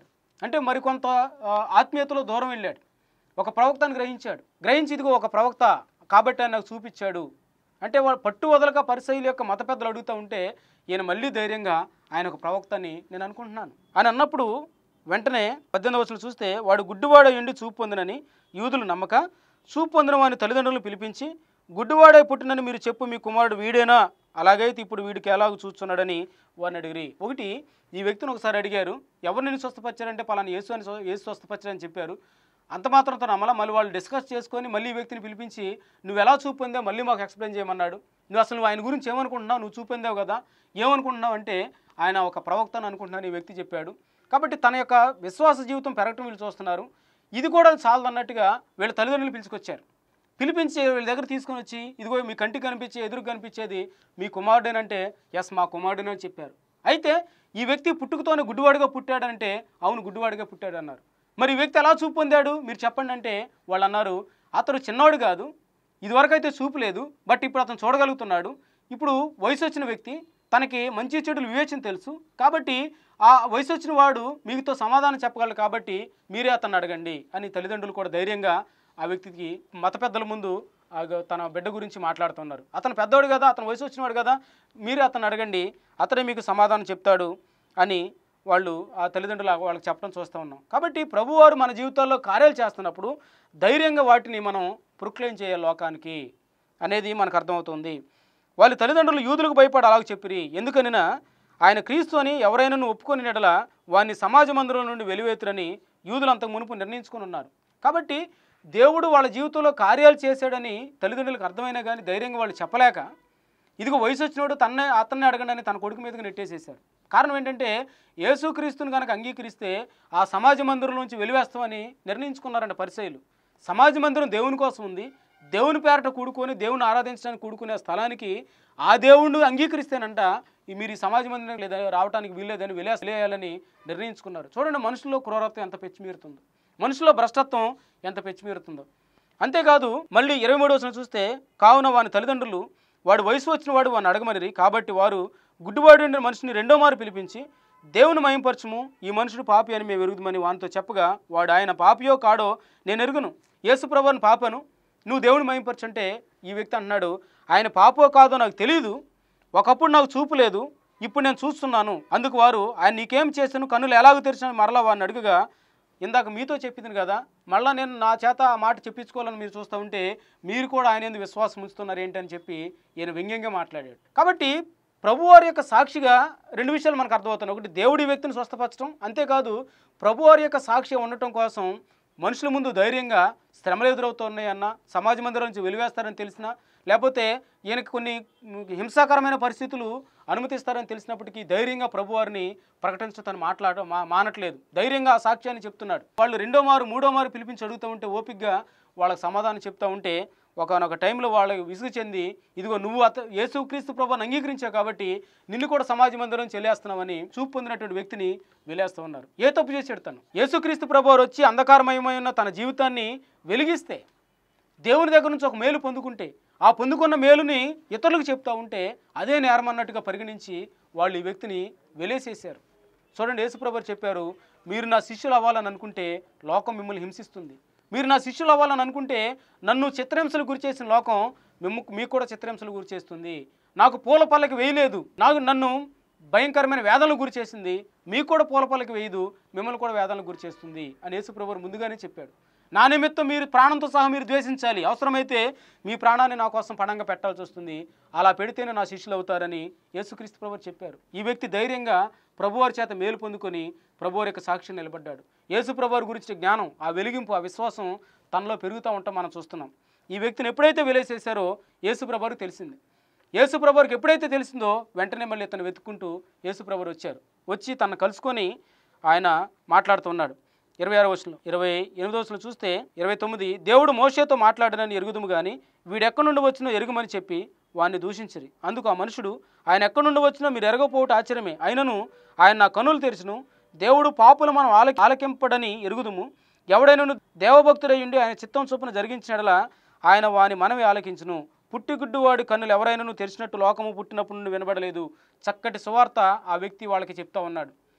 అంటే మరికొంత ఆ, ఆత్మీయతలో దూరం వెళ్ళాడు ఒక ప్రవక్తను గ్రహించాడు గ్రహించి ఇదిగో ఒక ప్రవక్త కాబట్టి ఆయన నాకు చూపించాడు అంటే వాడు పట్టు వదలక పరిశైలి యొక్క మత పెద్దలు అడుగుతూ ఉంటే ఈయన మళ్ళీ ధైర్యంగా ఆయన ఒక ప్రవక్తని నేను అనుకుంటున్నాను అని అన్నప్పుడు వెంటనే పద్దెనిమిది వచనం చూస్తే వాడు గుడ్డివాడ ఎండి చూపు పొందినని యూదులు నమ్మక చూపు పొందిన వాని తల్లిదండ్రులను పిలిపించి గుడ్డివాడే పుట్టినని మీరు చెప్పు మీ కుమారుడు వీడేనా అలాగైతే ఇప్పుడు వీడికి ఎలాగ చూస్తున్నాడని వారిని అడిగిరి ఒకటి ఈ వ్యక్తిని ఒకసారి అడిగారు ఎవరు నేను స్వస్థపరిచారంటే పలానా యేసు అని స్వ- యేసు స్వస్థపరిచారని చెప్పారు అంత మాత్రంతో నమ్మలా మళ్ళీ వాళ్ళు డిస్కస్ చేసుకొని మళ్ళీ ఈ వ్యక్తిని పిలిపించి నువ్వు ఎలా చూపు పొందావు మళ్ళీ మాకు ఎక్స్ప్లెయిన్ చేయమన్నాడు నువ్వు అసలు నువ్వు ఆయన గురించి ఏమనుకుంటున్నావు నువ్వు చూపు పొందావు కదా ఏమనుకుంటున్నావు అంటే ఆయన ఒక ప్రవక్తను అనుకుంటున్నాను ఈ వ్యక్తి చెప్పాడు కాబట్టి తన యొక్క విశ్వాస జీవితం పెరగటం వీళ్ళు చూస్తున్నారు ఇది కూడా చాలదన్నట్టుగా వీళ్ళ తల్లిదండ్రులు పిలుచుకొచ్చారు పిలిపించి వీళ్ళ దగ్గర తీసుకొని వచ్చి ఇదిగో మీ కంటికి కనిపించే ఎదురు కనిపించేది మీ కుమారుడేనంటే ఎస్ మా కుమారుడేనని చెప్పారు అయితే ఈ వ్యక్తి పుట్టుకతోనే గుడ్డివాడిగా పుట్టాడంటే అవును గుడ్డివాడిగా పుట్టాడు అన్నారు మరి ఈ వ్యక్తి ఎలా చూపు పొందాడు మీరు చెప్పండి అంటే వాళ్ళు అన్నారు అతడు చిన్నవాడు కాదు ఇదివరకు అయితే చూపు లేదు బట్ ఇప్పుడు అతను చూడగలుగుతున్నాడు ఇప్పుడు వయసు వచ్చిన వ్యక్తి తనకి మంచి చెడులు వివేచన తెలుసు కాబట్టి ఆ వయసు వచ్చిన వాడు మీతో సమాధానం చెప్పగలరు కాబట్టి మీరే అతన్ని అడగండి అని తల్లిదండ్రులు కూడా ధైర్యంగా ఆ వ్యక్తికి మత పెద్దల ముందు ఆ గ- తన బిడ్డ గురించి మాట్లాడుతున్నారు అతను పెద్దవాడు కదా అతను వయసు వచ్చినవాడు కదా మీరే అతను అడగండి అతనే మీకు సమాధానం చెప్తాడు అని వాళ్ళు ఆ తల్లిదండ్రులు వాళ్ళకి చెప్పడం చూస్తూ ఉన్నాం కాబట్టి ప్రభువారు మన జీవితాల్లో కార్యాలు చేస్తున్నప్పుడు ధైర్యంగా వాటిని మనం ప్రొక్లెయిమ్ చేయాలి లోకానికి అనేది మనకు అర్థమవుతుంది వాళ్ళ తల్లిదండ్రులు యూదులకు భయపడి అలాగ చెప్పిరి ఎందుకనినా ఆయన క్రీస్తు అని ఎవరైనా ఒప్పుకొని నెడల వారిని సమాజ మందిరం నుండి వెలివేతురని యూదులు అంతకు మునుపు నిర్ణయించుకొని ఉన్నారు కాబట్టి దేవుడు వాళ్ళ జీవితంలో కార్యాలు చేశాడని తల్లిదండ్రులకు అర్థమైనా కానీ ధైర్యంగా వాళ్ళు చెప్పలేక ఇదిగో వయసు వచ్చినోడు తన్నే అతన్ని అడగండి అని తన కొడుకు మీదకి నెట్టేసేశారు కారణం ఏంటంటే యేసుక్రీస్తుని కనుక అంగీకరిస్తే ఆ సమాజ మందిరం నుంచి వెలివేస్తామని నిర్ణయించుకున్నారంట పరిచయులు సమాజ మందిరం దేవుని కోసం ఉంది దేవుని పేరట కూడుకొని దేవుని ఆరాధించడానికి కూడుకునే స్థలానికి ఆ దేవుణ్ణి అంగీకరిస్తేనంట ఈ మీరు ఈ సమాజ మందిరం లేదా రావడానికి వీల్లేదని వెలేయాలని నిర్ణయించుకున్నారు చూడండి మనుషుల్లో క్రూరత్వం ఎంత పెచ్చిమీరుతుందో మనుషుల్లో భ్రష్టత్వం ఎంత పెచ్చిమీరుతుందో అంతేకాదు మళ్ళీ ఇరవై మూడు వచ్చిన చూస్తే కావున వాని తల్లిదండ్రులు వాడు వయసు వచ్చిన వాడు వాడిని అడగమనిరి కాబట్టి వారు గుడ్డివాడు ఉండే మనిషిని రెండో మారు పిలిపించి దేవుని మయంపరచము ఈ మనుషుడు పాపి అని మేము ఎరుగుదమని వానితో చెప్పగా వాడు ఆయన పాపియో కాడో నేను ఎరుగును యేసుప్రభుని పాపను నువ్వు దేవుని మయంపరచంటే ఈ వ్యక్తి అంటున్నాడు ఆయన పాపో కాదో నాకు తెలియదు ఒకప్పుడు నాకు చూపు లేదు ఇప్పుడు నేను చూస్తున్నాను అందుకు వారు ఆయన నీకేం చేశాను కన్నులు ఎలాగో తెరిచాను మరలా వాడిని అడుగుగా ఇందాక మీతో చెప్పింది కదా మళ్ళీ నేను నా చేత ఆ మాట చెప్పించుకోవాలని మీరు చూస్తూ ఉంటే మీరు కూడా ఆయన ఎందుకు విశ్వాసం ఉంచుతున్నారు ఏంటి అని చెప్పి ఈయన వ్యంగ్యంగా మాట్లాడాడు కాబట్టి ప్రభువారి యొక్క సాక్షిగా రెండు విషయాలు మనకు అర్థమవుతున్నాయి ఒకటి దేవుడి వ్యక్తిని స్వస్థపరచడం అంతేకాదు ప్రభువారి యొక్క సాక్షి ఉండటం కోసం మనుషుల ముందు ధైర్యంగా శ్రమలు ఎదురవుతున్నాయన్న సమాజ మందిరం నుంచి వెలివేస్తారని తెలిసినా లేకపోతే ఈయనకి కొన్ని మ్, హింసాకరమైన పరిస్థితులు అనుమతిస్తారని తెలిసినప్పటికీ ధైర్యంగా ప్రభువారిని ప్రకటించడం తను మాట్లాడ మా మానట్లేదు ధైర్యంగా ఆ సాక్ష్యాన్ని చెప్తున్నాడు వాళ్ళు రెండో మారు మూడో మారు పిలిపించి అడుగుతూ ఉంటే ఓపికగా వాళ్ళకి సమాధానం చెప్తూ ఉంటే ఒకనొక టైంలో వాళ్ళకి విసుగు చెంది ఇదిగో నువ్వు అత యేసుక్రీస్తు ప్రభుని అంగీకరించావు కాబట్టి నిన్ను కూడా సమాజ మందిరం చెల్లేస్తున్నావని చూపు పొందినటువంటి వ్యక్తిని వెలేస్తూ ఉన్నారు ఏ తప్పు చేసాడు తను యేసుక్రీస్తు ప్రభు వారు వచ్చి అంధకారమయమై ఉన్న తన జీవితాన్ని వెలిగిస్తే దేవుని దగ్గర నుంచి ఒక మేలు పొందుకుంటే ఆ పొందుకున్న మేలుని ఇతరులకు చెప్తా ఉంటే అదే నేరం అన్నట్టుగా పరిగణించి వాళ్ళు ఈ వ్యక్తిని వెలేసేసారు చూడండి యేసుప్రభు చెప్పారు మీరు నా శిష్యులు అవ్వాలని అనుకుంటే లోకం మిమ్మల్ని హింసిస్తుంది మీరు నా శిష్యులు అవ్వాలని అనుకుంటే నన్ను చిత్రహింసలు గురి చేసిన లోకం మిమ్ము మీకు కూడా చిత్రహింసలు గురి చేస్తుంది నాకు పూల పల్లకి వేయలేదు నాకు నన్ను భయంకరమైన వేదనలు గురి చేసింది మీకు కూడా పూల పల్లకి వేయదు మిమ్మల్ని కూడా వేదనలు గురి చేస్తుంది అని యేసుప్రభు ముందుగానే చెప్పాడు నా నిమిత్తం మీరు ప్రాణంతో సహా మీరు ద్వేషించాలి అవసరమైతే మీ ప్రాణాన్ని నా కోసం పణంగా పెట్టాల్సి వస్తుంది అలా పెడితేనే నా శిష్యులు అవుతారని యేసుక్రీస్తు ప్రభు చెప్పారు ఈ వ్యక్తి ధైర్యంగా ప్రభువారి చేత మేలు పొందుకొని ప్రభువారి యొక్క సాక్షి నిలబడ్డాడు యేసు ప్రభువారి గురించి జ్ఞానం ఆ వెలిగింపు ఆ విశ్వాసం తనలో పెరుగుతూ ఉంటాం మనం చూస్తున్నాం ఈ వ్యక్తిని ఎప్పుడైతే వెలేసేసారో యేసు ప్రభువారికి తెలిసింది యేసు ప్రభువారికి ఎప్పుడైతే తెలిసిందో వెంటనే మళ్ళీ ఇతను వెతుక్కుంటూ యేసు ప్రభువారు వచ్చారు వచ్చి తనను కలుసుకొని ఆయన మాట్లాడుతున్నాడు ఇరవై ఆరో వచనం ఇరవై ఎనిమిదో వచనం చూస్తే ఇరవై తొమ్మిది దేవుడు మోషేతో మాట్లాడనని ఎరుగుదుము కానీ వీడెక్కడి నుండి వచ్చినో ఎరుగుమని చెప్పి వాడిని దూషించిరి అందుకు ఆ మనుషుడు ఆయన ఎక్కడి నుండి వచ్చినో మీరు ఎరగపోవటం ఆశ్చర్యమే అయినను ఆయన నా కనులు తెరిచును దేవుడు పాపులు మనం ఆల ఆలకింపడని ఎరుగుదుము ఎవడైనను దేవభక్తుడై ఉండి ఆయన చిత్తం చొప్పున జరిగించినడలా ఆయన వాని మనవి ఆలకించును పుట్టిగుడ్డువాడి కన్నులు ఎవరైనాను తెరిచినట్టు లోకము పుట్టినప్పుడు నుండి వినబడలేదు చక్కటి సువార్త ఆ వ్యక్తి వాళ్ళకి చెప్తా ఉన్నాడు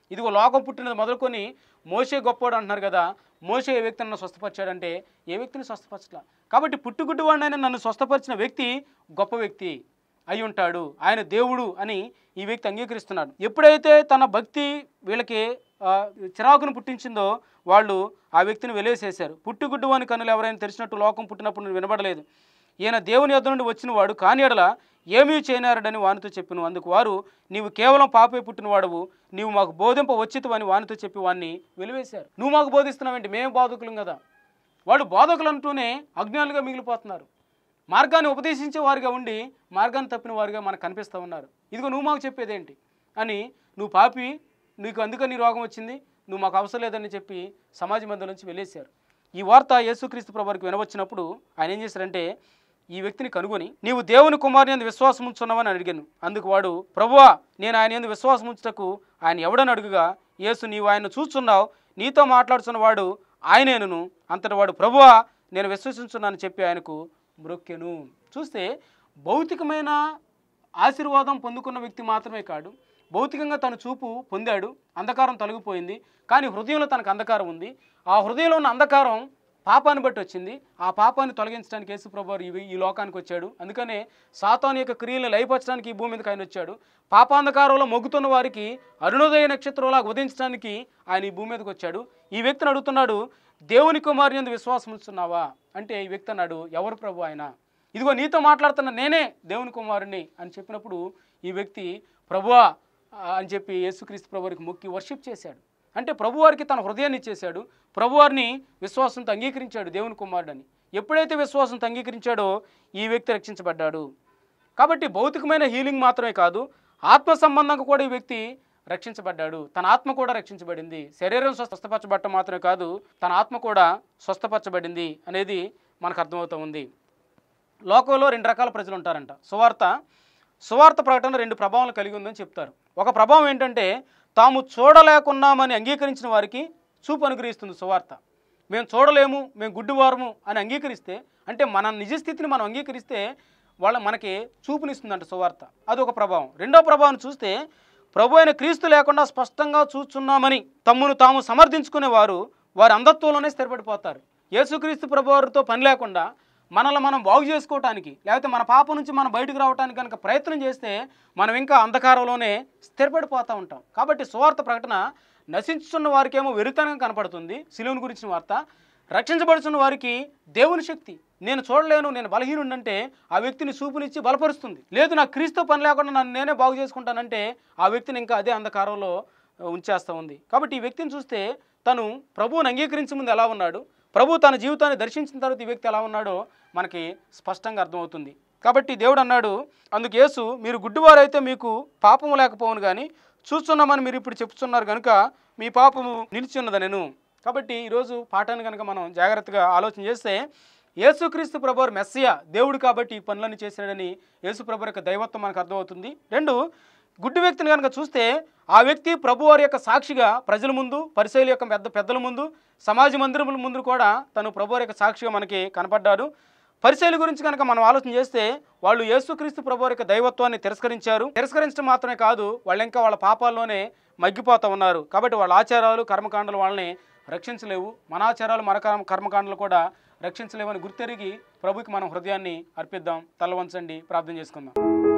ఇదిగో లోకం పుట్టినది మొదలుకొని మోసే గొప్పోడు అంటున్నారు కదా మోసే ఏ వ్యక్తిని నన్ను స్వస్థపరిచాడంటే ఏ వ్యక్తిని స్వస్థపరచలా కాబట్టి పుట్టుగుడ్డువాడినైనా నన్ను స్వస్థపరిచిన వ్యక్తి గొప్ప వ్యక్తి అయి ఉంటాడు ఆయన దేవుడు అని ఈ వ్యక్తి అంగీకరిస్తున్నాడు ఎప్పుడైతే తన భక్తి వీళ్ళకి ఆ, చిరాకును పుట్టించిందో వాళ్ళు ఆ వ్యక్తిని వెలేసేశారు పుట్టుగుడ్డు అని కన్నులు ఎవరైనా తెరిచినట్టు లోకం పుట్టినప్పుడు నేను వినబడలేదు ఈయన దేవుని యొద్ద నుండి వచ్చిన వాడు కాని ఎడల ఏమీ చేయనారడని వానితో చెప్పిన అందుకు వారు నీవు కేవలం పాపే పుట్టినవాడవు నీవు మాకు బోధింప వచ్చితవని వానితో చెప్పి వాడిని వెలివేశారు నువ్వు మాకు బోధిస్తున్నావంటే మేము బోధకులం కదా వాళ్ళు బోధకులు అంటూనే అజ్ఞానులుగా మిగిలిపోతున్నారు మార్గాన్ని ఉపదేశించే వారిగా ఉండి మార్గాన్ని తప్పిన వారిగా మనకు కనిపిస్తూ ఉన్నారు ఇదిగో నువ్వు మాకు చెప్పేదేంటి అని నువ్వు పాపి నీకు అందుకని నీ రోగం వచ్చింది నువ్వు మాకు అవసరం లేదని చెప్పి సమాజ మధ్య నుంచి వెళ్ళేశారు ఈ వార్త యేసుక్రీస్తు ప్రభువారికి వినవచ్చినప్పుడు ఆయన ఏం చేశారంటే ఈ వ్యక్తిని కనుగొని నీవు దేవుని కుమారుని అందు విశ్వాసం ఉంచున్నావని అడిగాను అందుకు వాడు ప్రభువా నేను ఆయన ఎందు విశ్వాసం ఉంచుటకు ఆయన ఎవడని అడుగుగా యేసు నీవు ఆయన చూస్తున్నావు నీతో మాట్లాడుతున్న వాడు ఆయనేను అంతటి వాడు ప్రభువా నేను విశ్వసించున్నానని చెప్పి ఆయనకు మ్రొక్కెను చూస్తే భౌతికమైన ఆశీర్వాదం పొందుకున్న వ్యక్తి మాత్రమే కాడు భౌతికంగా తన చూపు పొందాడు అంధకారం తొలగిపోయింది కానీ హృదయంలో తనకు అంధకారం ఉంది ఆ హృదయంలో ఉన్న అంధకారం పాపాన్ని బట్టి వచ్చింది ఆ పాపాన్ని తొలగించడానికి యేసుప్రభు ఈ ఈ లోకానికి వచ్చాడు అందుకనే సాతాను యొక్క క్రియలను లయపరచడానికి ఈ భూమి మీదకి ఆయన వచ్చాడు పాపాంధకారంలో మొగ్గుతున్న వారికి అరుణోదయ నక్షత్రంలా ఉదయించడానికి ఆయన ఈ భూమి మీదకి వచ్చాడు ఈ వ్యక్తిని అడుగుతున్నాడు దేవుని కుమారుని యందు విశ్వాసం ఉంచుతున్నావా అంటే ఈ వ్యక్తి అన్నాడు ఎవరు ప్రభు ఆయన ఇదిగో నీతో మాట్లాడుతున్న నేనే దేవుని కుమారుని అని చెప్పినప్పుడు ఈ వ్యక్తి ప్రభువా ఆ, అని చెప్పి యేసుక్రీస్తు ప్రభువారికి మొక్కి వర్షిప్ చేశాడు అంటే ప్రభువారికి తన హృదయాన్ని ఇచ్చేశాడు ప్రభువారిని విశ్వాసంతో అంగీకరించాడు దేవుని కుమారుడని ఎప్పుడైతే విశ్వాసంతో అంగీకరించాడో ఈ వ్యక్తి రక్షించబడ్డాడు కాబట్టి భౌతికమైన హీలింగ్ మాత్రమే కాదు ఆత్మ సంబంధంగా కూడా ఈ వ్యక్తి రక్షించబడ్డాడు తన ఆత్మ కూడా రక్షించబడింది శరీరం స్వస్థపరచబడటం మాత్రమే కాదు తన ఆత్మ కూడా స్వస్థపరచబడింది అనేది మనకు అర్థమవుతూ ఉంది లోకంలో రెండు రకాల ప్రజలు ఉంటారంట సువార్త సువార్త ప్రకటన రెండు ప్రభావాలు కలిగి ఉందని చెప్తారు ఒక ప్రభావం ఏంటంటే తాము చూడలేకున్నామని అంగీకరించిన వారికి చూపు అనుగ్రహిస్తుంది సువార్త మేము చూడలేము మేము గుడ్డివారము అని అంగీకరిస్తే అంటే మన నిజస్థితిని మనం అంగీకరిస్తే వాళ్ళ మనకి చూపునిస్తుందంట సువార్త అది ఒక ప్రభావం రెండో ప్రభావం చూస్తే ప్రభు అయిన క్రీస్తు లేకుండా స్పష్టంగా చూస్తున్నామని తమ్మును తాము సమర్థించుకునేవారు వారి అంధత్వంలోనే స్థిరపడిపోతారు యేసుక్రీస్తు ప్రభు వారితో పని లేకుండా మనల్ని మనం బాగు చేసుకోవటానికి లేకపోతే మన పాపం నుంచి మనం బయటకు రావడానికి కనుక ప్రయత్నం చేస్తే మనం ఇంకా అంధకారంలోనే స్థిరపడిపోతూ ఉంటాం కాబట్టి సువార్త ప్రకటన నశించుతున్న వారికేమో వెరుతనంగా కనపడుతుంది శిలువుని గురించిన వార్త రక్షించబడుతున్న వారికి దేవుని శక్తి నేను చూడలేను నేను బలహీనుండంటే ఆ వ్యక్తిని చూపునిచ్చి బలపరుస్తుంది లేదు నాకు క్రీస్తు పని లేకుండా నన్ను నేనే బాగు చేసుకుంటానంటే ఆ వ్యక్తిని ఇంకా అదే అంధకారంలో ఆ, ఉంచేస్తూ ఉంది కాబట్టి ఈ వ్యక్తిని చూస్తే తను ప్రభువుని అంగీకరించే ముందు ఎలా ఉన్నాడు ప్రభు తన జీవితాన్ని దర్శించిన తర్వాత ఈ వ్యక్తి ఎలా ఉన్నాడో మనకి స్పష్టంగా అర్థమవుతుంది కాబట్టి దేవుడు అన్నాడు అందుకు యేసు మీరు గుడ్డివారైతే మీకు పాపము లేకపోవును కానీ చూస్తున్నామని మీరు ఇప్పుడు చెప్తున్నారు కనుక మీ పాపము నిలిచి ఉన్నది నేను కాబట్టి ఈరోజు పాఠాన్ని కనుక మనం జాగ్రత్తగా ఆలోచన చేస్తే యేసుక్రీస్తు ప్రభువారు మెస్సియా దేవుడు కాబట్టి ఈ పనులన్నీ చేశాడని యేసు ప్రభు యొక్క దైవత్వం మనకు అర్థమవుతుంది రెండు గుడ్డి వ్యక్తిని కనుక చూస్తే ఆ వ్యక్తి ప్రభువారి యొక్క సాక్షిగా ప్రజల ముందు పరిశైలి యొక్క పెద్ద పెద్దల ముందు సమాజ మందిరముల ముందు కూడా తను ప్రభువారి యొక్క సాక్షిగా మనకి కనపడ్డాడు పరిశైలి గురించి కనుక మనం ఆలోచన చేస్తే వాళ్ళు యేసుక్రీస్తు ప్రభువారి యొక్క దైవత్వాన్ని తిరస్కరించారు తిరస్కరించడం మాత్రమే కాదు వాళ్ళు ఇంకా వాళ్ళ పాపాల్లోనే మగ్గిపోతూ ఉన్నారు కాబట్టి వాళ్ళ ఆచారాలు కర్మకాండలు వాళ్ళని రక్షించలేవు మన ఆచారాలు మన కర్మ కర్మకాండలు కూడా రక్షించలేవని గుర్తెరిగి ప్రభుకి మనం హృదయాన్ని అర్పిద్దాం తల వంచండి ప్రార్థన చేసుకుందాం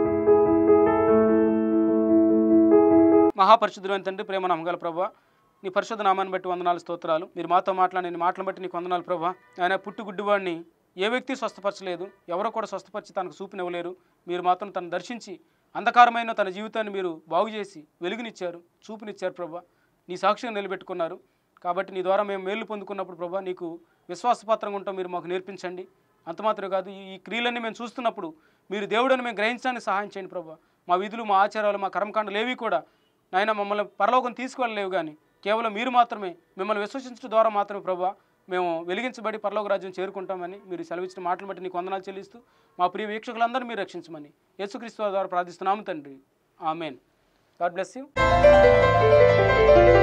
మహాపరిశుద్ధులైన తండ్రి ప్రేమ నమ్మగల ప్రభా నీ పరిశుద్ధ నామాన్ని బట్టి వందనాలు స్తోత్రాలు మీరు మాతో మాట్లాడిన నీ మాటలను బట్టి నీకు వందనాలు ప్రభా ఆయన పుట్టి గుడ్డివాడిని ఏ వ్యక్తి స్వస్థపరచలేదు ఎవరో కూడా స్వస్థపరిచి తనకు చూపునివ్వలేరు మీరు మాత్రం తను దర్శించి అంధకారమైన తన జీవితాన్ని మీరు బాగు చేసి వెలుగునిచ్చారు చూపునిచ్చారు ప్రభా నీ సాక్ష్యం నిలబెట్టుకున్నారు కాబట్టి నీ ద్వారా మేము మేలు పొందుకున్నప్పుడు ప్రభా నీకు విశ్వాసపాత్రంగా ఉంటాం మీరు మాకు నేర్పించండి అంత మాత్రమే కాదు ఈ ఈ క్రియలన్నీ మేము చూస్తున్నప్పుడు మీరు దేవుడని మేము గ్రహించడానికి సహాయం చేయండి ప్రభా మా విధులు మా ఆచారాలు మా కర్మకాండలు ఏవి కూడా నాయన మమ్మల్ని పరలోకం తీసుకువెళ్ళలేవు కానీ కేవలం మీరు మాత్రమే మిమ్మల్ని విశ్వసించడం ద్వారా మాత్రమే ప్రభా మేము వెలిగించబడి పరలోక రాజ్యం చేరుకుంటామని మీరు సెలవిచ్చిన మాటలు బట్టి నీకు వందనాలు చెల్లిస్తూ మా ప్రియ వీక్షకులందరూ మీరు రక్షించమని యేసుక్రీస్తు ద్వారా ప్రార్థిస్తున్నాము తండ్రి ఆమెన్ గాడ్ బ్లెస్ యూ